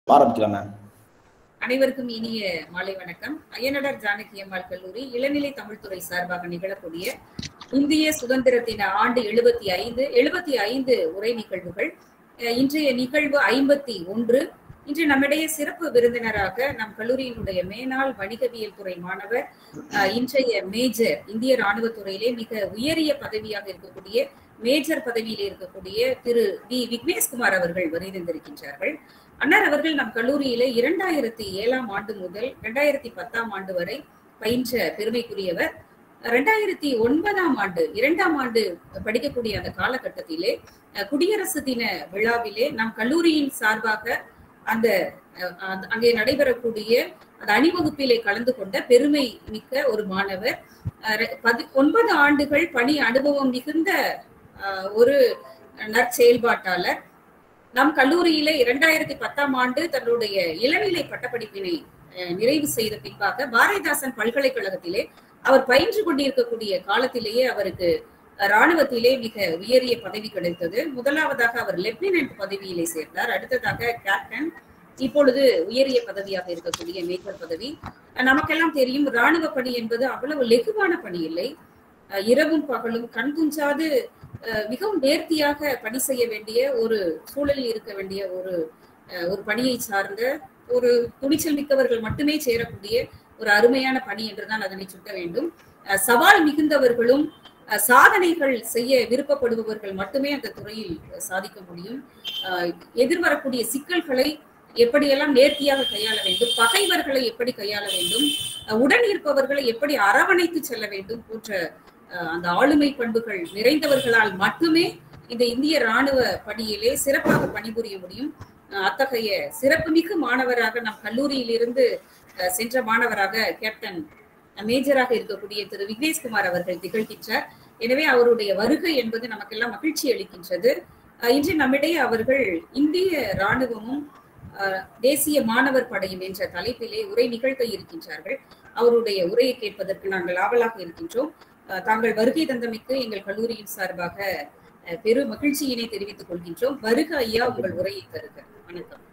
ஆரம்பிக்கலாம் மேம் அனைவருக்கும் இனிய மாலை வணக்கம் அய்யனடார் ஜானகி அம்மாள் கல்லூரி இளநிலை தமிழ்துறை சார்பாக நிகழக்கூடிய இந்திய சுதந்திரத்தின ஆண்டு எழுபத்தி ஐந்து எழுபத்தி ஐந்து உரை நிகழ்வுகள் அஹ் இன்றைய நிகழ்வு ஐம்பத்தி ஒன்று இன்று நம்மிடையே சிறப்பு விருந்தினராக நம் கல்லூரியினுடைய மேனாள் வணிகவியல் துறை மாணவர் அஹ் இன்றைய மேஜர் இந்திய ராணுவத்துறையிலே மிக உயரிய பதவியாக இருக்கக்கூடிய மேஜர் பதவியில் இருக்கக்கூடிய திரு வி விக்னேஷ்குமார் அவர்கள் வருகின்றிருக்கின்றார்கள் அன்னார் அவர்கள் நம் கல்லூரியிலே இரண்டாயிரத்தி ஏழாம் ஆண்டு முதல் இரண்டாயிரத்தி பத்தாம் ஆண்டு வரை பயின்ற பெருமைக்குரியவர் ரெண்டாயிரத்தி ஒன்பதாம் ஆண்டு இரண்டாம் ஆண்டு படிக்கக்கூடிய அந்த காலகட்டத்திலே அஹ், குடியரசு தின விழாவிலே நம் கல்லூரியின் சார்பாக அந்த அஹ், அந்த- அங்கே நடைபெறக்கூடிய அந்த அணிவகுப்பிலே கலந்து கொண்ட பெருமை மிக்க ஒரு மாணவர் அஹ், ரெ- பதி- ஒன்பது ஆண்டுகள் பணி அனுபவம் மிகுந்த அஹ், ஒரு நற்செயல்பாட்டாளர் நம் கல்லூரியிலே இரண்டாயிரத்தி பத்தாம் ஆண்டு தன்னுடைய இளநிலை பட்டப்படிப்பினை அஹ், நிறைவு செய்த பின்பாக பாரதிதாசன் பல்கலைக்கழகத்திலே அவர் பயின்று கொண்டிருக்கக்கூடிய காலத்திலேயே அவருக்கு அஹ், ராணுவத்திலே மிக உயரிய பதவி கிடைத்தது முதலாவதாக அவர் லெப்டினன்ட் பதவியிலே சேர்ந்தார் அடுத்ததாக கேப்டன் இப்பொழுது உயரிய பதவியாக இருக்கக்கூடிய மேஜர் பதவி அஹ், நமக்கெல்லாம் தெரியும் ராணுவ பணி என்பது அவ்வளவு லெகுவான பணி இல்லை அஹ், இரவும் பகலும் கண் துஞ்சாது அஹ், மிகவும் நேர்த்தியாக பணி செய்ய வேண்டிய ஒரு சூழலில் இருக்க வேண்டிய ஒரு அஹ், ஒரு பணியை சார்ந்த ஒரு துணிச்சல் மிக்கவர்கள் மட்டுமே சேரக்கூடிய ஒரு அருமையான பணி என்றுதான் அதனை சுட்ட வேண்டும் அஹ், சவால் மிகுந்தவர்களும் அஹ், சாதனைகள் செய்ய விருப்பப்படுபவர்கள் மட்டுமே அந்த துறையில் சாதிக்க முடியும் அஹ், எதிர்வரக்கூடிய சிக்கல்களை எப்படியெல்லாம் நேர்த்தியாக கையாள வேண்டும் பகைவர்களை எப்படி கையாள வேண்டும் அஹ், உடன் இருப்பவர்களை எப்படி அரவணைத்து செல்ல வேண்டும் போன்ற அஹ், அந்த ஆளுமை பண்புகள் நிறைந்தவர்களால் மட்டுமே இந்த இந்திய ராணுவ பணியிலே சிறப்பாக பணிபுரிய முடியும் அஹ், அத்தகைய சிறப்புமிகு மாணவராக நம் கல்லூரியிலிருந்து அஹ், சென்ற மாணவராக கேப்டன் மேஜராக இருக்கக்கூடிய திரு விக்னேஷ்குமார் அவர்கள் திகழ்கின்றார் எனவே அவருடைய வருகை என்பது நமக்கெல்லாம் மகிழ்ச்சி அளிக்கின்றது அஹ், இன்று நம்மிடையே அவர்கள் இந்திய ராணுவமும் அஹ், தேசிய மாணவர் படையும் என்ற தலைப்பிலே உரை நிகழ்த்த இருக்கின்றார்கள் அவருடைய உரையை கேட்பதற்கு நாங்கள் ஆவலாக இருக்கின்றோம் அஹ், தாங்கள் வருகை தந்தமைக்கு எங்கள் கல்லூரியின் சார்பாக அஹ், பெரு மகிழ்ச்சியினை தெரிவித்துக் கொள்கின்றோம் வருக ஐயா உங்கள் உரையை தருக வணக்கம்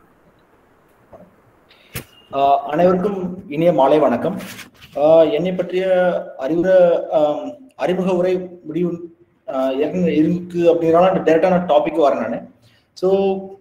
ஆஹ் அனைவருக்கும் இனிய மாலை வணக்கம் ஆஹ் என்னை பற்றிய அறிவுரை ஆம், அறிமுக உரை முடிவு ஆஹ் இருக்கு இருக்கு அப்படிங்கிறனால டேரக்டான டாபிக் வரேன் நான் ஸோ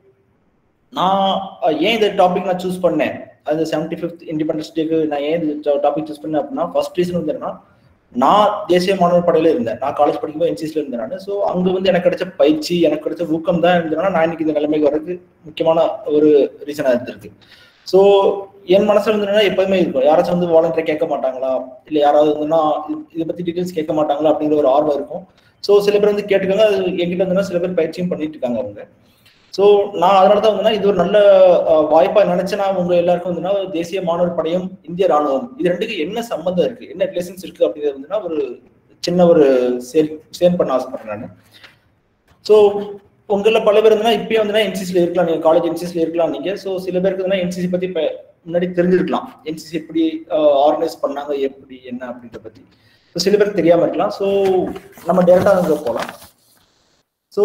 நான் ஆஹ் ஏன் இந்த டாபிக் நான் சூஸ் பண்ணேன் அது செவன்டி ஃபிஃப்த் இண்டிபெண்டன்ஸ் டேக்கு நான் ஏன் இந்த டாபிக் சூஸ் பண்ணேன் அப்படின்னா ஃபர்ஸ்ட் ரீசன் வந்து என்னன்னா நான் தேசிய மாணவர் படையில இருந்தேன் நான் காலேஜ் படிக்கும்போது என்சிசில இருந்தேன் நான் ஸோ அங்க வந்து எனக்கு கிடைச்ச பயிற்சி எனக்கு கிடைச்ச ஊக்கம் தான் இருந்ததுனால நான் இன்னைக்கு இந்த நிலைமைக்கு வர்றதுக்கு முக்கியமான ஒரு ரீசனா இருந்திருக்கு ஸோ என் மனசுல இருந்ததுன்னா எப்பவுமே இருக்கும் யாராச்சும் வந்து வாலண்டியர் கேட்க மாட்டாங்களா இல்ல யாராவது வந்துன்னா இதை பத்தி டீடைல்ஸ் கேட்க மாட்டாங்களா அப்படிங்கிற ஒரு ஆர்வம் இருக்கும் ஸோ சில பேர் வந்து கேட்டுக்காங்க அது என்கிட்ட வந்துன்னா சில பேர் பயிற்சியும் பண்ணிட்டு இருக்காங்க அவங்க ஸோ நான் அதனால தான் வந்துன்னா இது ஒரு நல்ல அஹ், வாய்ப்பா நினைச்சு நான் உங்க எல்லாருக்கும் வந்துன்னா தேசிய மாணவர் படையும் இந்திய ராணுவம் இது ரெண்டுக்கு என்ன சம்பந்தம் இருக்கு என்ன ரிலேஷன்ஸ் இருக்கு அப்படிங்கிறது வந்துன்னா ஒரு சின்ன ஒரு சேர் சேர் பண்ண ஆசைப்படுறேன் நான் ஸோ உங்களில் பல பேர் இருந்தா இப்பயே வந்து என்சிசியில் இருக்கலாம் நீங்க காலேஜ் என்சிசியில் இருக்கலாம் நீங்க ஸோ சில பேருக்கு வந்து என்சிசி பத்தி இப்ப முன்னாடி தெரிஞ்சிருக்கலாம் என்சிசி எப்படி ஆர்கனைஸ் பண்ணாங்க எப்படி என்ன அப்படின்ற பத்தி ஸோ சில பேருக்கு தெரியாம இருக்கலாம் ஸோ நம்ம டேரக்டா அங்க போகலாம் ஸோ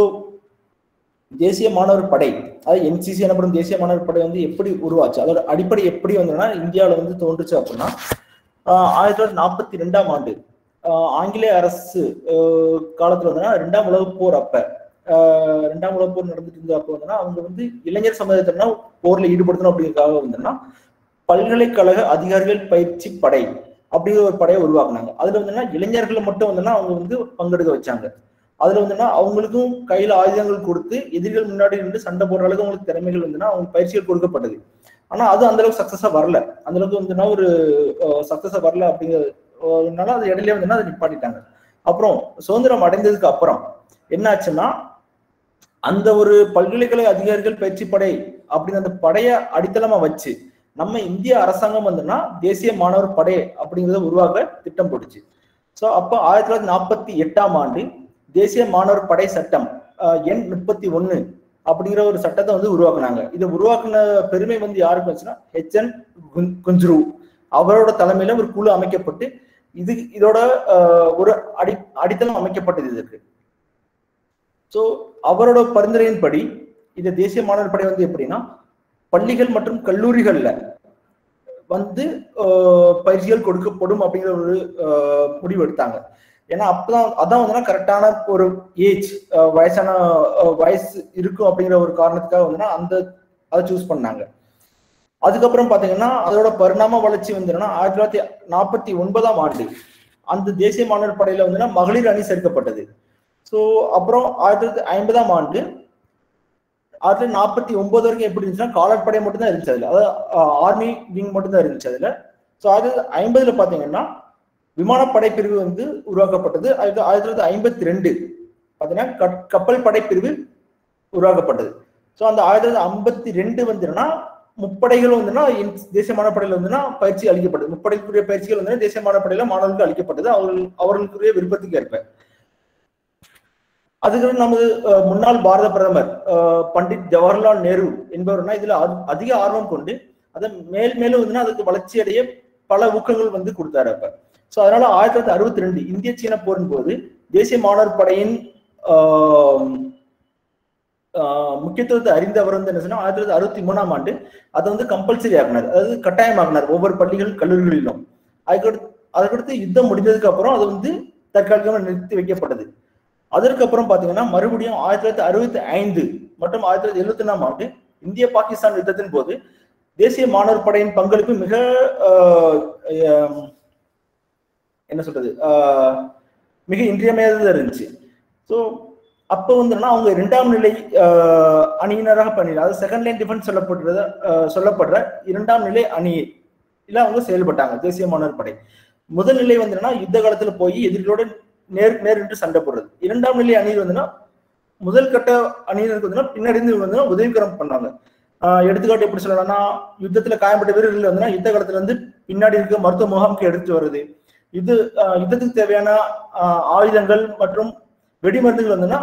தேசிய மாணவர் படை அதாவது என்சிசி எனப்படும் தேசிய மாணவர் படை வந்து எப்படி உருவாச்சு அதோட அடிப்படை எப்படி வந்ததுன்னா இந்தியாவில் வந்து தோன்றுச்சு அப்படின்னா ஆஹ் ஆயிரத்தி தொள்ளாயிரத்தி நாற்பத்தி ரெண்டாம் ஆண்டு ஆஹ் ஆங்கிலேய அரசு ஆஹ் காலத்துல வந்துன்னா ரெண்டாம் உலகப் போர் அப்ப ஆஹ் ரெண்டாம் உலகப் போர் நடந்துட்டு இருந்த அப்போ வந்துன்னா அவங்க வந்து இளைஞர் சமுதாயத்தினா போர்ல ஈடுபடுத்தணும் அப்படிங்கிறதுக்காக வந்துன்னா பல்கலைக்கழக அதிகாரிகள் பயிற்சி படை அப்படிங்கிற ஒரு படையை உருவாக்குனாங்க அதுல வந்துன்னா இளைஞர்களை மட்டும் வந்துன்னா அவங்க வந்து பங்கெடுக்க வச்சாங்க அதுல வந்துன்னா அவங்களுக்கும் கையில ஆயுதங்கள் கொடுத்து எதிரிகள் முன்னாடி நின்று சண்டை போடுற அளவுக்கு அவங்களுக்கு திறமைகள் வந்துன்னா அவங்க பயிற்சிகள் கொடுக்கப்பட்டது ஆனா அது அந்த அளவுக்கு சக்சஸா வரல அந்த அளவுக்கு வந்துன்னா ஒரு சக்சஸா வரல அப்படிங்கிறதுனால அது இடையில வந்துன்னா அதை நிப்பாட்டிட்டாங்க அப்புறம் சுதந்திரம் அடைந்ததுக்கு அப்புறம் என்ன ஆச்சுன்னா அந்த ஒரு பல்கலைக்கழக அதிகாரிகள் பயிற்சி படை அப்படின்னு அந்த படையை அடித்தளமா வச்சு நம்ம இந்திய அரசாங்கம் வந்துன்னா தேசிய மாணவர் படை அப்படிங்கிறத உருவாக்க திட்டம் போட்டுச்சு ஸோ அப்போ ஆயிரத்தி தொள்ளாயிரத்தி நாற்பத்தி எட்டாம் ஆண்டு தேசிய மாணவர் படை சட்டம் ஆஹ், எண் முப்பத்தி ஒன்னு அப்படிங்கிற ஒரு சட்டத்தை வந்து உருவாக்குனாங்க இதை உருவாக்குன பெருமை வந்து யாருக்கு வந்துச்சுன்னா ஹெச்என் குஞ்சுரு அவரோட தலைமையில ஒரு குழு அமைக்கப்பட்டு இது இதோட ஆஹ், ஒரு அடி அடித்தளம் அமைக்கப்பட்டது இதற்கு ஸோ அவரோட பரிந்துரையின்படி இந்த தேசிய மாணவர் படை வந்து எப்படின்னா பள்ளிகள் மற்றும் கல்லூரிகள்ல வந்து பயிற்சிகள் கொடுக்கப்படும் அப்படிங்கிற ஒரு முடிவு எடுத்தாங்க ஏன்னா அப்பதான் அதான் வந்து கரெக்டான ஒரு ஏஜ் வயசான வயசு இருக்கும் அப்படிங்கிற ஒரு காரணத்துக்காக வந்து அந்த அதை சூஸ் பண்ணாங்க அதுக்கப்புறம் பாத்தீங்கன்னா அதோட பரிணாம வளர்ச்சி வந்துன்னா ஆயிரத்தி தொள்ளாயிரத்தி நாற்பத்தி ஒன்பதாம் ஆண்டு அந்த தேசிய மாணவர் படையில வந்து மகளிர் அணி சேர்க்கப்பட்டது ஸோ அப்புறம் ஆயிரத்தி தொள்ளாயிரத்தி ஐம்பதாம் ஆண்டு ஆயிரத்தி தொள்ளாயிரத்தி நாற்பத்தி ஒன்பது வரைக்கும் எப்படி இருந்துச்சுன்னா காலற்படை மட்டும் தான் இருந்துச்சு அதுல அதாவது ஆர்மி விங் மட்டும் தான் இருந்துச்சு அதுல ஸோ ஆயிரத்தி தொள்ளாயிரத்தி ஐம்பதுல பாத்தீங்கன்னா விமானப்படை பிரிவு வந்து உருவாக்கப்பட்டது ஆயிரத்தி ஆயிரத்தி தொள்ளாயிரத்தி ஐம்பத்தி ரெண்டு பாத்தீங்கன்னா கப்பல் படைப்பிரிவு உருவாக்கப்பட்டது ஸோ அந்த ஆயிரத்தி தொள்ளாயிரத்தி ஐம்பத்தி ரெண்டு வந்துன்னா முப்படைகள் வந்துன்னா தேசிய மாணப்படையில வந்துன்னா பயிற்சி அளிக்கப்பட்டது முப்படைக்குரிய பயிற்சிகள் வந்து தேசிய மாணப்படையில மாணவர்களுக்கு அளிக்கப்பட்டது அவர்கள் அவர்களுக்குரிய விருப்பத்துக்கு ஏற்ப அதுக்கு நமது முன்னாள் பாரத பிரதமர் பண்டிட் ஜவஹர்லால் நேரு என்பவர்னா இதுல அதிக ஆர்வம் கொண்டு அதை மேல் மேலும் வந்து அதுக்கு வளர்ச்சி அடைய பல ஊக்கங்கள் வந்து கொடுத்தாரு அப்ப சோ அதனால ஆயிரத்தி தொள்ளாயிரத்தி அறுபத்தி ரெண்டு இந்திய சீன போரின் போது தேசிய மாணவர் படையின் முக்கியத்துவத்தை அறிந்தவர் வந்து என்ன சொன்னா ஆயிரத்தி தொள்ளாயிரத்தி அறுபத்தி மூணாம் ஆண்டு அதை வந்து கம்பல்சரி ஆகினார் அதாவது கட்டாயமாகினார் ஒவ்வொரு பள்ளிகள் கல்லூரிகளிலும் அதுக்கடுத்து அதுக்கடுத்து யுத்தம் முடிஞ்சதுக்கு அப்புறம் அது வந்து தற்காலிகமாக நிறுத்தி வைக்கப்பட்டது அதற்கப்புறம் பாத்தீங்கன்னா மறுபடியும் ஆயிரத்தி தொள்ளாயிரத்தி அறுபத்தி ஐந்து மற்றும் ஆயிரத்தி தொள்ளாயிரத்தி எழுபத்தி ஒன்னாம் ஆண்டு இந்திய பாகிஸ்தான் யுத்தத்தின் போது தேசிய மாணவர் படையின் பங்களிப்பு மிக என்ன சொல்றது மிக இன்றியமையாததா இருந்துச்சு ஸோ அப்போ வந்துன்னா அவங்க இரண்டாம் நிலை அணியினராக பண்ணி அதாவது செகண்ட் லைன் டிஃபென்ஸ் சொல்லப்படுறத சொல்லப்படுற இரண்டாம் நிலை அணி இல்ல அவங்க செயல்பட்டாங்க தேசிய மாணவர் படை முதல் நிலை வந்துன்னா யுத்த காலத்துல போய் எதிரிகளோட நேர் நேரிட்டு சண்டை போடுறது இரண்டாம் நிலை அணியில் வந்துன்னா முதல் கட்ட அணியினருக்கு வந்து பின்னாடி வந்து உதவிகரம் பண்ணாங்க எடுத்துக்காட்டு எப்படி சொல்லலாம்னா யுத்தத்துல காயப்பட்ட வீரர்கள் வந்து யுத்த காலத்துல இருந்து பின்னாடி இருக்க மருத்துவ முகாமுக்கு எடுத்து வருது இது யுத்தத்துக்கு தேவையான ஆயுதங்கள் மற்றும் வெடிமருந்துகள் வந்துன்னா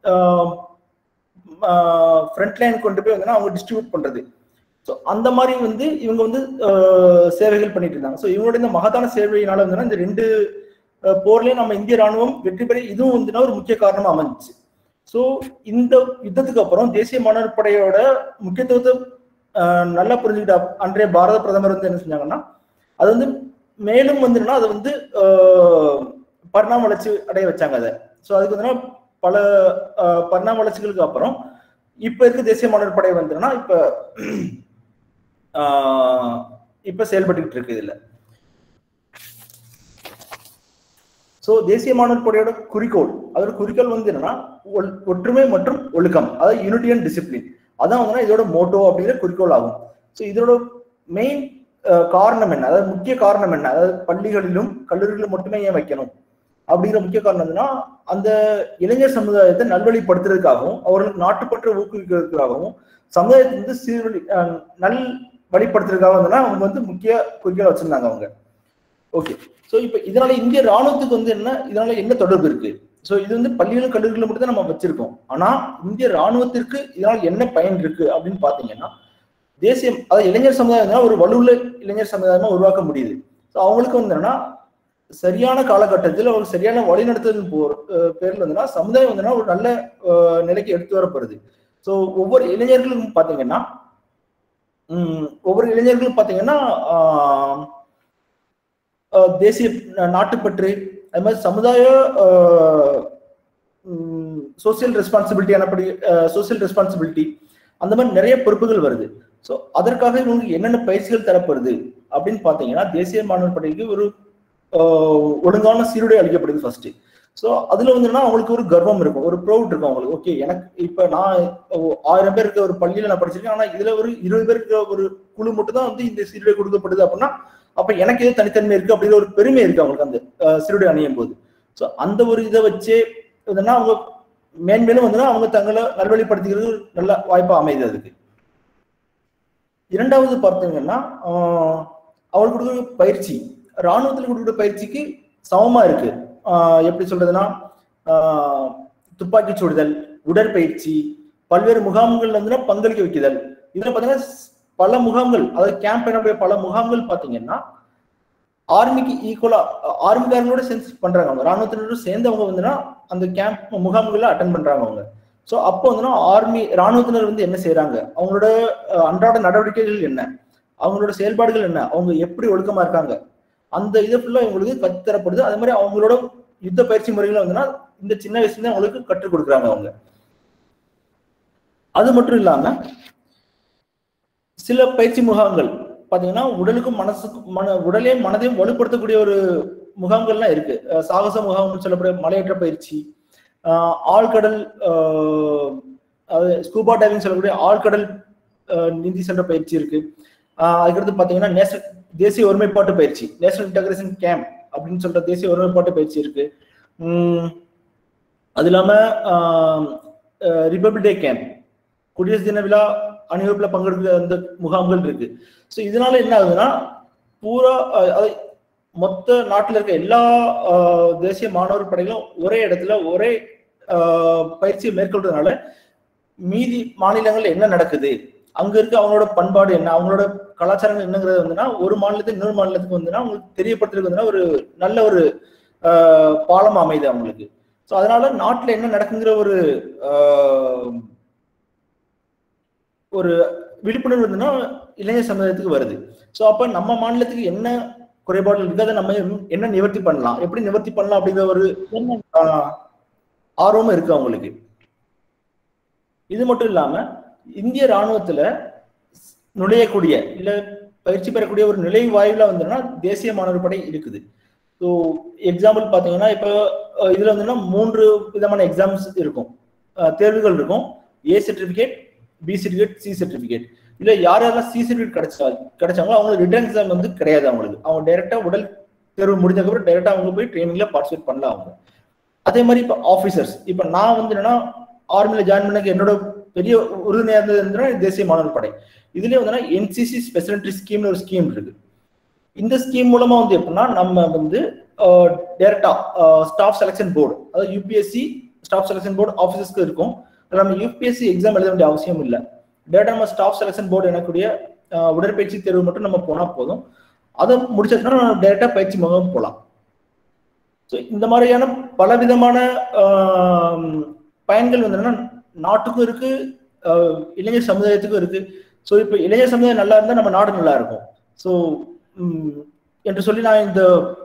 ஃப்ரண்ட் லைன் கொண்டு போய் வந்து அவங்க டிஸ்ட்ரிபியூட் பண்றது ஸோ அந்த மாதிரி வந்து இவங்க வந்து சேவைகள் பண்ணிட்டு இருந்தாங்க ஸோ இவங்களோட இந்த மகத்தான சேவையினால வந்து இந்த ரெண்டு போர்லயும் நம்ம இந்திய ராணுவம் வெற்றி பெற இதுவும் வந்து ஒரு முக்கிய காரணமா அமைஞ்சிச்சு ஸோ இந்த யுத்தத்துக்கு அப்புறம் தேசிய மாணவர் படையோட முக்கியத்துவத்தை நல்லா புரிஞ்சுக்கிட்ட அன்றைய பாரத பிரதமர் வந்து என்ன செஞ்சாங்கன்னா அது வந்து மேலும் வந்துன்னா அதை வந்து பரிணாம வளர்ச்சி அடைய வச்சாங்க அதை ஸோ அதுக்கு வந்து பல பரிணாம வளர்ச்சிகளுக்கு அப்புறம் இப்ப இருக்க தேசிய மாணவர் படை வந்துன்னா இப்ப இப்ப செயல்பட்டுக்கிட்டு இருக்கு இதுல சோ தேசிய மாணவர் படையோட குறிக்கோள் அதோட குறிக்கோள் வந்து என்னன்னா ஒற்றுமை மற்றும் ஒழுக்கம் அதாவது யூனிட்டி அண்ட் டிசிப்ளின் அதான் வந்து இதோட மோட்டோ அப்படிங்கிற குறிக்கோள் ஆகும் ஸோ இதோட மெயின் காரணம் என்ன அதாவது முக்கிய காரணம் என்ன அதாவது பள்ளிகளிலும் கல்லூரிகளிலும் மட்டுமே ஏன் வைக்கணும் அப்படிங்கிற முக்கிய காரணம் என்னன்னா அந்த இளைஞர் சமுதாயத்தை நல்வழிப்படுத்துறதுக்காகவும் அவர்களுக்கு நாட்டுப்பற்ற ஊக்குவிக்கிறதுக்காகவும் சமுதாயத்தை வந்து சீர்வழி நல் வழிப்படுத்துறதுக்காக வந்துன்னா அவங்க வந்து முக்கிய குறிக்கோள் வச்சிருந்தாங்க அவங்க ஓகே ஸோ இப்போ இதனால இந்திய ராணுவத்துக்கு வந்து என்ன இதனால என்ன தொடர்பு இருக்கு ஸோ இது வந்து பள்ளிகளும் கல்லூரிகளும் மட்டும் தான் நம்ம வச்சிருக்கோம் ஆனா இந்திய ராணுவத்திற்கு இதனால் என்ன பயன் இருக்கு அப்படின்னு பாத்தீங்கன்னா தேசியம் அதாவது இளைஞர் சமுதாயம் ஒரு வலுவுள்ள இளைஞர் சமுதாயமா உருவாக்க முடியுது ஸோ அவங்களுக்கு வந்து என்னன்னா சரியான காலகட்டத்தில் ஒரு சரியான வழிநடத்துதல் போர் பேர்ல வந்துன்னா சமுதாயம் வந்துன்னா ஒரு நல்ல நிலைக்கு எடுத்து வரப்படுது ஸோ ஒவ்வொரு இளைஞர்களுக்கும் பாத்தீங்கன்னா ஒவ்வொரு இளைஞர்களும் பாத்தீங்கன்னா தேசிய நாட்டுப்பற்று அது மாதிரி சமுதாய சோசியல் ரெஸ்பான்சிபிலிட்டி எனப்படி சோசியல் ரெஸ்பான்சிபிலிட்டி அந்த மாதிரி நிறைய பொறுப்புகள் வருது ஸோ அதற்காக இவங்களுக்கு என்னென்ன பயிற்சிகள் தரப்படுது அப்படின்னு பார்த்தீங்கன்னா தேசிய மாணவர் படைக்கு ஒரு ஒழுங்கான சீருடை அளிக்கப்படுது ஃபர்ஸ்ட் ஸோ அதுல வந்துன்னா அவங்களுக்கு ஒரு கர்வம் இருக்கும் ஒரு ப்ரௌட் இருக்கும் அவங்களுக்கு ஓகே எனக்கு இப்ப நான் ஆயிரம் பேர் இருக்க ஒரு பள்ளியில நான் படிச்சிருக்கேன் ஆனா இதுல ஒரு இருபது பேர் இருக்க ஒரு குழு மட்டும் தான் வந்து இந்த சீருடை கொடுக்கப்படுது அப்படின்னா அப்ப எனக்கு எது தனித்தன்மை இருக்கு அப்படிங்கிற ஒரு பெருமை இருக்கு அவங்களுக்கு அந்த சீருடை அணியும் போது ஸோ அந்த ஒரு இதை வச்சே வந்துன்னா அவங்க மேன்மேலும் வந்துன்னா அவங்க தங்களை நல்வழிப்படுத்திக்கிறது நல்ல வாய்ப்பா அமையுது அதுக்கு இரண்டாவது பார்த்தீங்கன்னா அவங்களுக்கு கொடுக்குற பயிற்சி ராணுவத்தில் கொடுக்குற பயிற்சிக்கு சமமா இருக்கு எப்படி சொல்றதுன்னா துப்பாக்கி சுடுதல் உடற்பயிற்சி பல்வேறு முகாம்கள்ல வந்து பங்களிக்க வைக்குதல் இதுல பாத்தீங்கன்னா பல முகாம்கள் அதாவது கேம்ப் என்னுடைய பல முகாம்கள் பாத்தீங்கன்னா ஆர்மிக்கு ஈக்குவலா ஆர்மிக்காரங்களோட சேர்ந்து பண்றாங்க அவங்க ராணுவத்தினரோட சேர்ந்து அவங்க வந்துன்னா அந்த கேம்ப் முகாம்களை அட்டன் பண்றாங்க அவங்க ஸோ அப்போ வந்துன்னா ஆர்மி ராணுவத்தினர் வந்து என்ன செய்யறாங்க அவங்களோட அஹ், அன்றாட நடவடிக்கைகள் என்ன அவங்களோட செயல்பாடுகள் என்ன அவங்க எப்படி ஒழுக்கமா இருக்காங்க அந்த இது ஃபுல்லா இவங்களுக்கு கத்துத்தரப்படுது அதே மாதிரி அவங்களோட யுத்த பயிற்சி முறைகளை வந்துன்னா இந்த சின்ன வயசுல இருந்து அவங்களுக்கு கற்றுக் கொடுக்குறாங்க அவங்க அது மட்டும் இல்லாம சில பயிற்சி முகாம்கள் பாத்தீங்கன்னா உடலுக்கும் மனசுக்கும் மன உடலையும் மனதையும் வலுப்படுத்தக்கூடிய ஒரு முகாம்கள்லாம் இருக்கு அஹ் சாகச முகாம்னு சொல்லக்கூடிய மலையேற்ற பயிற்சி ஆஹ் ஆழ்கடல் ஆஹ் அதாவது ஸ்கூபா டைவிங் சொல்லக்கூடிய ஆழ்கடல் ஆஹ் நீந்தி சென்ற பயிற்சி இருக்கு ஆஹ் அதுக்கடுத்து பாத்தீங்கன்னா நேஷனல் தேசிய ஒருமைப்பாட்டு பயிற்சி நேஷனல் இன்டகிரேஷன் கேம்ப் அப்படின்னு சொல்ற தேசிய ஒருமைப்பாட்டு பயிற்சி இருக்கு உம் அது இல்லாம ரிபப்ளிக் டே கேம்ப் குடியரசு தின விழா அணிவகுப்புல பங்கெடுக்கிற அந்த முகாம்கள் இருக்கு ஸோ இதனால என்ன ஆகுதுன்னா பூரா அஹ், அது மொத்த நாட்டில் இருக்க எல்லா அஹ், தேசிய மாணவர் படைகளும் ஒரே இடத்துல ஒரே அஹ், பயிற்சியை மேற்கொள்றதுனால மீதி மாநிலங்கள்ல என்ன நடக்குது அங்க இருக்க அவங்களோட பண்பாடு என்ன அவங்களோட கலாச்சாரங்கள் என்னங்கிறது வந்துன்னா ஒரு மாநிலத்துக்கு இன்னொரு மாநிலத்துக்கு வந்துன்னா அவங்களுக்கு தெரியப்படுத்துறதுக்கு வந்துன்னா ஒரு நல்ல ஒரு அஹ், பாலம் அமையுது அவங்களுக்கு ஸோ அதனால நாட்டுல என்ன நடக்குங்கிற ஒரு அஹ், ஒரு விழிப்புணர்வு வந்துன்னா இளைஞர் சமுதாயத்துக்கு வருது ஸோ அப்ப நம்ம மாநிலத்துக்கு என்ன குறைபாடுகள் இருக்கு அதை நம்ம என்ன நிவர்த்தி பண்ணலாம் எப்படி நிவர்த்தி பண்ணலாம் அப்படிங்கிற ஒரு ஆஹ், ஆர்வமும் இருக்கு அவங்களுக்கு இது மட்டும் இல்லாம இந்திய ராணுவத்துல நுழையக்கூடிய இல்ல பயிற்சி பெறக்கூடிய ஒரு நிலை வாயில வந்துன்னா தேசிய மாணவர் படை இருக்குது ஸோ எக்ஸாம்பிள் பாத்தீங்கன்னா இப்போ அஹ், இதுல வந்துன்னா மூன்று விதமான எக்ஸாம்ஸ் இருக்கும் அஹ், தேர்வுகள் இருக்கும் A certificate B certificate C certificate இல்ல யார் யாரெல்லாம் சி சர்டிஃபிகேட் கிடைச்சா கிடைச்சாங்களோ அவங்களுக்கு ரிட்டர்ன் எக்ஸாம் வந்து கிடையாது அவங்களுக்கு அவங்க டைரக்டா உடல் தேர்வு முடிஞ்சதுக்கப்புறம் டைரக்டா அவங்க போய் ட்ரைனிங்ல பார்ட்டிசிபேட் பண்ணலாம் அவங்க அதே மாதிரி இப்போ ஆஃபீஸர்ஸ் இப்போ நான் வந்து என்னன்னா ஆர்மியில் ஜாயின் பண்ணக்கு என்னோட பெரிய உறுதுணையாக இருந்தது என்னன்னா தேசிய மாணவர் படை இதுலயே வந்து என்சிசி ஸ்பெஷல் என்ட்ரி ஸ்கீம்னு ஒரு ஸ்கீம் இருக்கு இந்த ஸ்கீம் மூலமா வந்து எப்படின்னா நம்ம வந்து டைரக்டா ஸ்டாஃப் செலெக்ஷன் போர்டு அதாவது யூபிஎஸ்சி ஸ்டாஃப் செலெக்ஷன் போர்டு ஆஃபீஸர்ஸ்க்கு இருக்கும் அதுல நம்ம யூபிஎஸ்சி எக்ஸாம் எழுத வேண்டிய அவசியம் இல்லை டேட்டா நம்ம ஸ்டாஃப் செலெக்ஷன் போர்டு எனக்கூடிய அஹ், உடற்பயிற்சி தேர்வு மட்டும் நம்ம போனா போதும் அதை முடிச்சதுன்னா நம்ம டேரக்டா பயிற்சி முகம் போகலாம் ஸோ இந்த மாதிரியான பலவிதமான ஆம், பயன்கள் வந்து என்னன்னா நாட்டுக்கும் இருக்கு அஹ், இளைஞர் சமுதாயத்துக்கும் இருக்கு ஸோ இப்போ இளைஞர் சமுதாயம் நல்லா இருந்தால் நம்ம நாடு நல்லா இருக்கும் ஸோ என்று சொல்லி நான் இந்த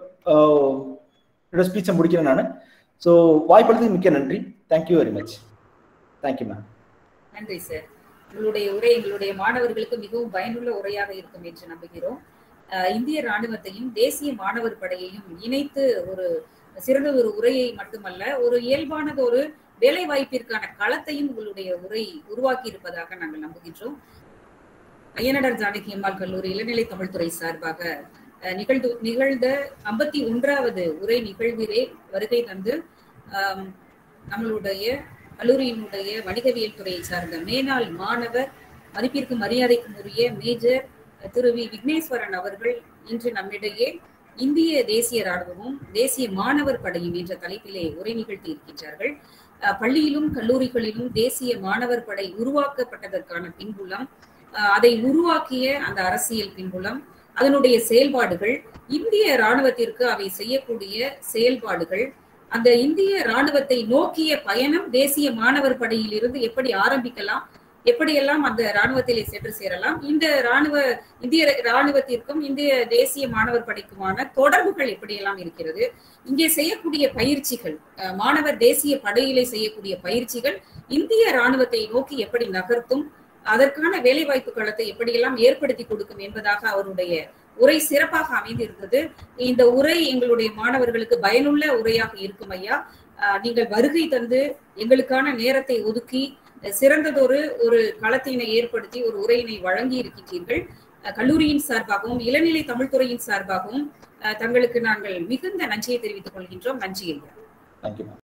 ஸ்பீச்சை முடிக்கிறேன் நான் ஸோ வாய்ப்பளித்ததுக்கு மிக்க நன்றி thank you very much thank you ma'am நன்றி சார் உங்களுடைய உரை எங்களுடைய மாணவர்களுக்கு மிகவும் பயனுள்ள உரையாக இருக்கும் என்று நம்புகிறோம் அஹ் இந்திய ராணுவத்தையும் தேசிய மாணவர் படையையும் இணைத்து ஒரு சிறந்த ஒரு உரையை மட்டுமல்ல ஒரு இயல்பானது ஒரு வேலை வாய்ப்பிற்கான களத்தையும் உங்களுடைய உரை உருவாக்கி இருப்பதாக நாங்கள் நம்புகின்றோம் ஐயனடர் ஜானகி அம்மாள் கல்லூரி இளநிலை தமிழ்துறை சார்பாக அஹ், நிகழ்ந்து நிகழ்ந்த ஐம்பத்தி ஒன்றாவது உரை நிகழ்விலே வருகை தந்து ஆம், நம்மளுடைய கல்லூரியினுடைய வணிகவியல் துறையை சார்ந்த மேனாள் மாணவர் மதிப்பிற்கு மரியாதைக்கும் உரிய மேஜர் திரு வி விக்னேஸ்வரன் அவர்கள் இன்று நம்மிடையே இந்திய தேசிய ராணுவமும் தேசிய மாணவர் படையும் என்ற தலைப்பிலே உரை நிகழ்த்தி இருக்கின்றார்கள் அஹ், பள்ளியிலும் கல்லூரிகளிலும் தேசிய மாணவர் படை உருவாக்கப்பட்டதற்கான பின்புலம் அஹ், அதை உருவாக்கிய அந்த அரசியல் பின்புலம் அதனுடைய செயல்பாடுகள் இந்திய ராணுவத்திற்கு அவை செய்யக்கூடிய செயல்பாடுகள் அந்த இந்திய ராணுவத்தை நோக்கிய பயணம் தேசிய மாணவர் படையில் இருந்து எப்படி ஆரம்பிக்கலாம் எப்படியெல்லாம் அந்த ராணுவத்திலே சென்று சேரலாம் இந்த ராணுவ இந்திய ராணுவத்திற்கும் இந்திய தேசிய மாணவர் படைக்குமான தொடர்புகள் எப்படியெல்லாம் இருக்கிறது இங்கே செய்யக்கூடிய பயிற்சிகள் அஹ், மாணவர் தேசிய படையிலே செய்யக்கூடிய பயிற்சிகள் இந்திய ராணுவத்தை நோக்கி எப்படி நகர்த்தும் அதற்கான வேலைவாய்ப்பு களத்தை எப்படியெல்லாம் ஏற்படுத்தி கொடுக்கும் என்பதாக அவருடைய உரை சிறப்பாக அமைந்திருந்தது இந்த உரை எங்களுடைய மாணவர்களுக்கு பயனுள்ள உரையாக இருக்கும் ஐயா அஹ், நீங்கள் வருகை தந்து எங்களுக்கான நேரத்தை ஒதுக்கி அஹ், சிறந்ததொரு ஒரு களத்தினை ஏற்படுத்தி ஒரு உரையினை வழங்கி இருக்கின்றீர்கள் அஹ், கல்லூரியின் சார்பாகவும் இளநிலை தமிழ்துறையின் சார்பாகவும் அஹ், தங்களுக்கு நாங்கள் மிகுந்த நன்றியை தெரிவித்துக் கொள்கின்றோம் நன்றி ஐயா தேங்க்யூ மேம்